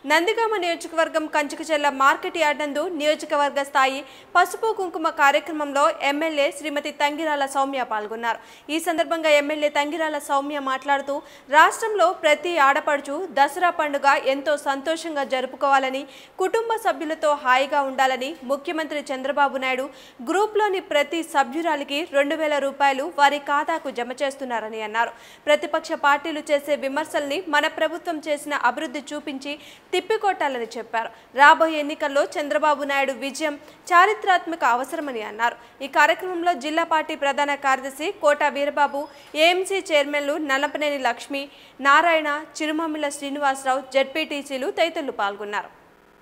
నందిగామ నియోజకవర్గం కంచుకచెల్ల market yard నందు నియోజకవర్గ స్థాయి పసుపు కుంకుమ కార్యక్రమంలో ఎమ్మెల్యే శ్రీమతి తంగిరాల సౌమ్య పాల్గొన్నారు ఈ సందర్భంగా ఎమ్మెల్యే తంగిరాల సౌమ్య మాట్లాడుతూ రాష్ట్రంలో ప్రతి ఆడపడుచు దసరా పండుగ ఎంతో సంతోషంగా జరుపుకోవాలని కుటుంబ సభ్యులతో హాయిగా ఉండాలని ముఖ్యమంత్రి చంద్రబాబు నాయుడు గ్రూప్లోని ప్రతి సభ్యురాలికి రెండు వేల రూపాయలు వారి ఖాతాకు జమ చేస్తున్నారని అన్నారు ప్రతిపక్ష పార్టీలు చేసే విమర్శల్ని మన ప్రభుత్వం చేసిన అభివృద్ధి చూపించి తిప్పికొట్టాలని చెప్పారు రాబోయే ఎన్నికల్లో చంద్రబాబు నాయుడు విజయం చారిత్రాత్మక అవసరమని అన్నారు ఈ కార్యక్రమంలో జిల్లా పార్టీ ప్రధాన కార్యదర్శి కోట వీరబాబు ఏఎంసీ చైర్మన్లు నల్లపనేని లక్ష్మి నారాయణ చిరుమమ్మిల శ్రీనివాసరావు జడ్పీటీసీలు తదితరులు పాల్గొన్నారు